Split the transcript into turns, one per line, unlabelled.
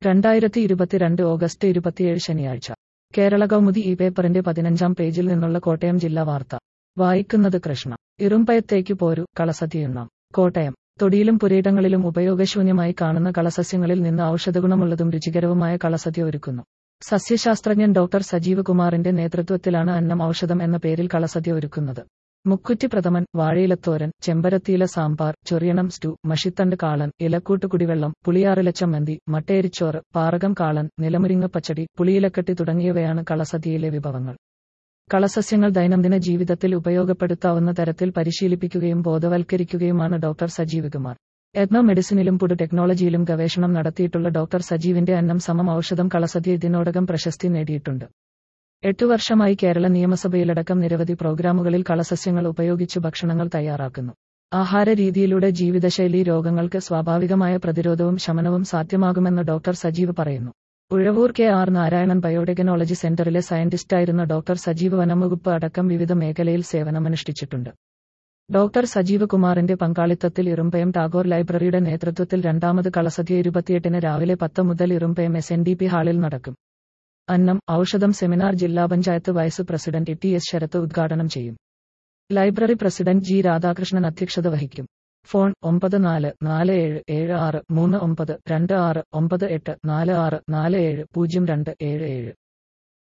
രണ്ടായിരത്തി ഇരുപത്തിരണ്ട് ഓഗസ്റ്റ് ഇരുപത്തിയേഴ് ശനിയാഴ്ച കേരള കൗമുദി ഈ പേപ്പറിന്റെ പതിനഞ്ചാം പേജിൽ നിന്നുള്ള കോട്ടയം ജില്ലാ വാർത്ത വായിക്കുന്നത് കൃഷ്ണ ഇറുമ്പയത്തേക്ക് പോരു കളസതിയുണ്ണാം കോട്ടയം തൊടിയിലും പുരയിടങ്ങളിലും ഉപയോഗശൂന്യമായി കാണുന്ന കളസസ്യങ്ങളിൽ നിന്ന് ഔഷധഗുണമുള്ളതും രുചികരവുമായ കളസദ്യ ഒരുക്കുന്നു സസ്യശാസ്ത്രജ്ഞൻ ഡോക്ടർ സജീവ് കുമാറിന്റെ നേതൃത്വത്തിലാണ് അന്നം ഔഷധം എന്ന പേരിൽ കളസദ്യ ഒരുക്കുന്നത് മുക്കുറ്റി പ്രഥമൻ വാഴയിലത്തോരൻ ചെമ്പരത്തിയില സാമ്പാർ ചൊറിയണം സ്റ്റു മഷിത്തണ്ട് കാളൻ ഇലക്കൂട്ട് കുടിവെള്ളം പുളിയാറില ചമ്മന്തി മട്ടേരിച്ചോറ് പാറകം കാളൻ നിലമുരിങ്ങ പച്ചടി പുളിയിലക്കട്ടി തുടങ്ങിയവയാണ് കളസദ്യയിലെ വിഭവങ്ങൾ കളസസ്യങ്ങൾ ദൈനംദിന ജീവിതത്തിൽ ഉപയോഗപ്പെടുത്താവുന്ന തരത്തിൽ പരിശീലിപ്പിക്കുകയും ബോധവൽക്കരിക്കുകയുമാണ് ഡോക്ടർ സജീവ് കുമാർ എത്നോ മെഡിസിനിലും പുതു ടെക്നോളജിയിലും ഗവേഷണം നടത്തിയിട്ടുള്ള ഡോക്ടർ സജീവിന്റെ അന്നം സമം ഔഷധം കളസദ്യ ഇതിനോടകം പ്രശസ്തി നേടിയിട്ടുണ്ട് എട്ടു വർഷമായി കേരള നിയമസഭയിലടക്കം നിരവധി പ്രോഗ്രാമുകളിൽ കളസസ്യങ്ങൾ ഉപയോഗിച്ച് ഭക്ഷണങ്ങൾ തയ്യാറാക്കുന്നു ആഹാര രീതിയിലൂടെ ജീവിതശൈലി രോഗങ്ങൾക്ക് സ്വാഭാവികമായ പ്രതിരോധവും ശമനവും സാധ്യമാകുമെന്ന് ഡോക്ടർ സജീവ് പറയുന്നു Uzhavoor K R Narayanan biotechnology സെന്ററിലെ സയന്റിസ്റ്റായിരുന്ന ഡോക്ടർ സജീവ് വനംവകുപ്പ് അടക്കം വിവിധ മേഖലയിൽ സേവനമനുഷ്ഠിച്ചിട്ടുണ്ട് ഡോക്ടർ സജീവ് കുമാറിന്റെ പങ്കാളിത്തത്തിൽ ഇറുമ്പയം ടാഗോർ ലൈബ്രറിയുടെ നേതൃത്വത്തിൽ രണ്ടാമത് കളസദ്യ ഇരുപത്തിയെട്ടിന് രാവിലെ പത്ത് മുതൽ Irumbayam S N D P ഹാളിൽ നടക്കും അന്നം ഔഷധം സെമിനാർ ജില്ലാ പഞ്ചായത്ത് vice president T S Sarath ഉദ്ഘാടനം ചെയ്യും ലൈബ്രറി പ്രസിഡന്റ് ജി രാധാകൃഷ്ണൻ അധ്യക്ഷത വഹിക്കും ഫോൺ ഒമ്പത് നാല് നാല് ഏഴ് ഏഴ് ആറ് മൂന്ന് ഒമ്പത് രണ്ട് ആറ് ഒമ്പത് എട്ട് നാല് ആറ് നാല് ഏഴ് പൂജ്യം രണ്ട് ഏഴ് ഏഴ്